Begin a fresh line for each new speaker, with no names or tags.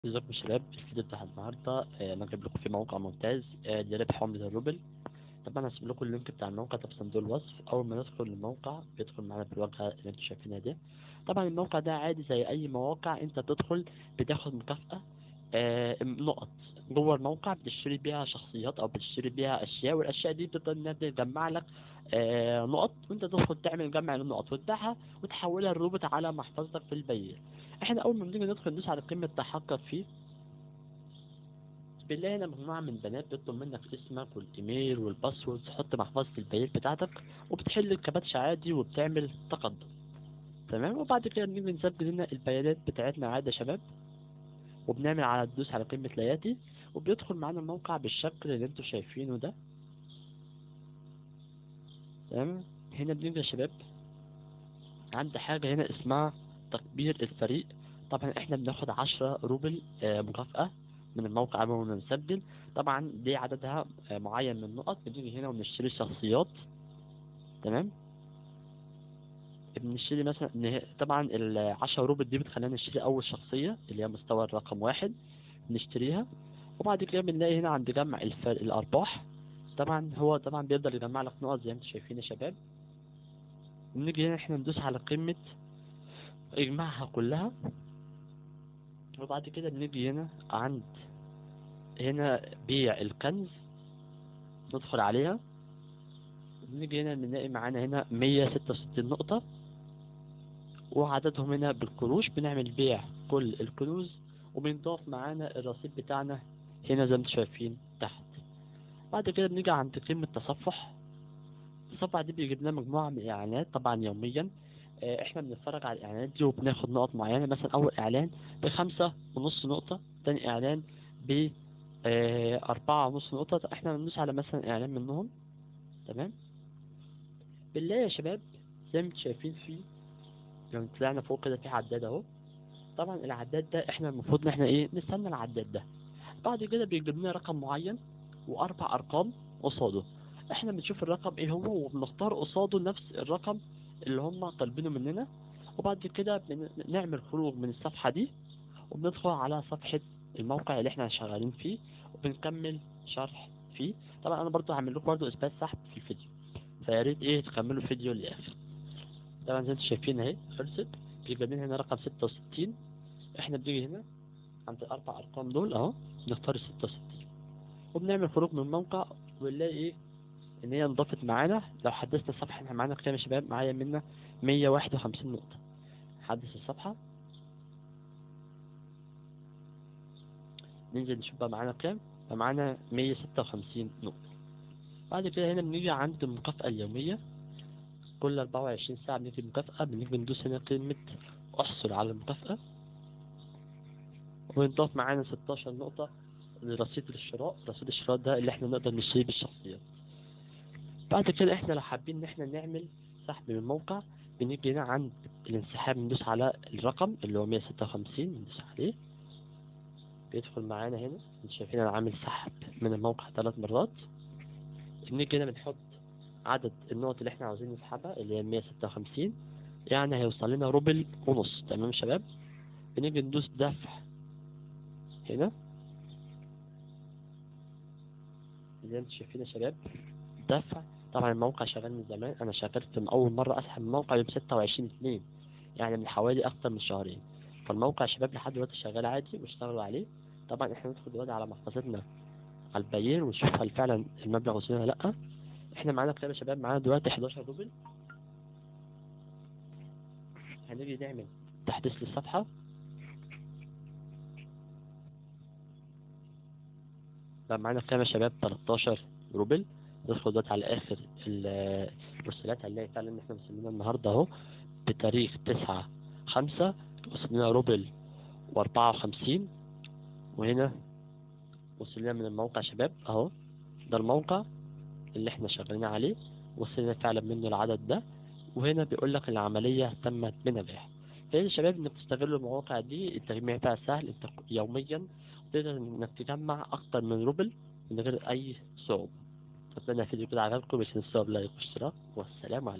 ازيكم يا شباب الفيديو بتاع النهارده آه، انا جايب لكم فيه موقع ممتاز آه، لربح عملة الروبل طبعا هسيب لكم اللينك بتاع الموقع ده في صندوق الوصف اول ما ندخل الموقع بيدخل معانا بالواجهه اللي انتم شايفينها دي طبعا الموقع ده عادي زي اي مواقع انت بتدخل بتاخد مكافأة آه، نقط جوه الموقع بتشتري بيها شخصيات او بتشتري بيها اشياء والاشياء دي بتبدا انها تجمع لك آه، نقط وانت تدخل تعمل جمع للنقط وتبيعها وتحولها الروبوت على محفظتك في البيع احنا اول ما بنيجي ندخل ندوس على قيمة تحقق فيه بنلاقي هنا مجموعة من بنات بيطلب منك اسمك والايميل والباسورد تحط محفظة البيانات بتاعتك وبتحل الكباتش عادي وبتعمل تقدم تمام وبعد كده بنيجي نسجل هنا البيانات بتاعتنا عادي يا شباب وبنعمل على تدوس على قيمة لياتي وبيدخل معانا الموقع بالشكل اللي انتوا شايفينه ده تمام هنا بنيجي يا شباب عند حاجة هنا اسمها تكبير الفريق طبعا احنا بناخد عشرة روبل آه، مكافأة من الموقع قبل ما نسجل طبعا دي عددها آه، معين من النقط بنيجي هنا ونشتري شخصيات تمام بنشتري مثلا نه- طبعا العشرة روبل دي بتخلينا نشتري أول شخصية اللي هي مستوى الرقم واحد نشتريها وبعد كده بنلاقي هنا عند جمع الفر... الأرباح طبعا هو طبعا بيقدر يجمع لك نقط زي ما انتم شايفين يا شباب بنيجي هنا احنا ندوس على قمة اجمعها كلها وبعد كده بنيجي هنا عند هنا بيع الكنز ندخل عليها بنيجي هنا بنلاقي معانا هنا مية ستة وستين نقطة وعددهم هنا بالقروش بنعمل بيع كل الكنوز وبنضاف معانا الرصيد بتاعنا هنا زي ما انتم شايفين تحت بعد كده بنيجي عند قيمة تصفح التصفح دي بيجيب لنا مجموعة من الإعلانات طبعا يوميا آه، احنا بنتفرج على الإعلانات دي وبناخد نقط معينة مثلا أول إعلان بخمسة ونص نقطة تاني إعلان ب آه، أربعة ونص نقطة احنا بندوس على مثلا إعلان منهم تمام بنلاقي يا شباب زي ما انتم شايفين فيه لو طلعنا فوق كده في عداد اهو طبعا العداد ده احنا المفروض ان احنا ايه نستنى العداد ده بعد كده بيجيب لنا رقم معين واربع ارقام قصاده احنا بنشوف الرقم ايه هو وبنختار قصاده نفس الرقم اللي هم طالبينه مننا وبعد كده بن- نعمل خروج من الصفحة دي وبندخل على صفحة الموقع اللي احنا شغالين فيه وبنكمل شرح فيه طبعا انا برضو هعمل لكم برضو اثبات سحب في الفيديو فيا ريت ايه تكملوا الفيديو للاخر طبعا زي ما انتم شايفين اهي خلصت بيجيب لنا هنا رقم 66 احنا بنيجي هنا عند الاربع ارقام دول اهو نختار ال 66 وبنعمل خروج من الموقع ونلاقي ايه ان هي انضافت معانا لو حدثنا الصفحه احنا معانا كام يا شباب معايا منا 151 نقطه حدث الصفحه ننزل نشوف بقى معانا كام بقى معانا 156 نقطه بعد كده هنا بنيجي عند المكافأة اليومية كل 24 ساعة بنيجي مكافأة بنيجي ندوس هنا كلمة احصل على المكافأة وينضاف معانا 16 نقطة لرصيد الشراء رصيد الشراء ده اللي احنا نقدر نشتري بالشخصيات بعد كده احنا لو حابين ان احنا نعمل سحب من الموقع بنيجي هنا عند الانسحاب ندوس على الرقم اللي هو 156 ندوس عليه بيدخل معانا هنا انتوا شايفين انا عامل سحب من الموقع ثلاث مرات بنيجي هنا بنحط عدد النقط اللي احنا عاوزين نسحبها اللي هي 156 يعني هيوصل لنا روبل ونص تمام يا شباب بنيجي ندوس دفع هنا زي ما انتوا شايفين يا شباب دفع طبعا الموقع شغال من زمان انا شغلت من اول مره اسحب من الموقع يوم 26 2 يعني من حوالي اكتر من شهرين فالموقع يا شباب لحد دلوقتي شغال عادي واشتغلوا عليه طبعا احنا ندخل دلوقتي على محفظتنا على البيان ونشوف هل فعلا المبلغ وصلنا ولا لا احنا معانا كام يا شباب معانا دلوقتي 11 روبل هنيجي نعمل تحديث للصفحه بقى معانا كام يا شباب 13 روبل ندخل دلوقتي على اخر ال- المرسلات هنلاقي فعلا ان احنا وصلنا النهارده اهو بتاريخ تسعة خمسة وصلنا روبل واربعة وخمسين وهنا وصلنا من الموقع شباب اهو ده الموقع اللي احنا شغالين عليه وصلنا فعلا منه العدد ده وهنا بيقول لك العملية تمت بنجاح فيا شباب انك تستغلوا المواقع دي التجميع بتاعها سهل انت يوميا تقدر انك تجمع اكتر من روبل من غير اي صعوبة اتمنى الفيديو كده عجبكم مش تنسوا اللايك والاشتراك والسلام عليكم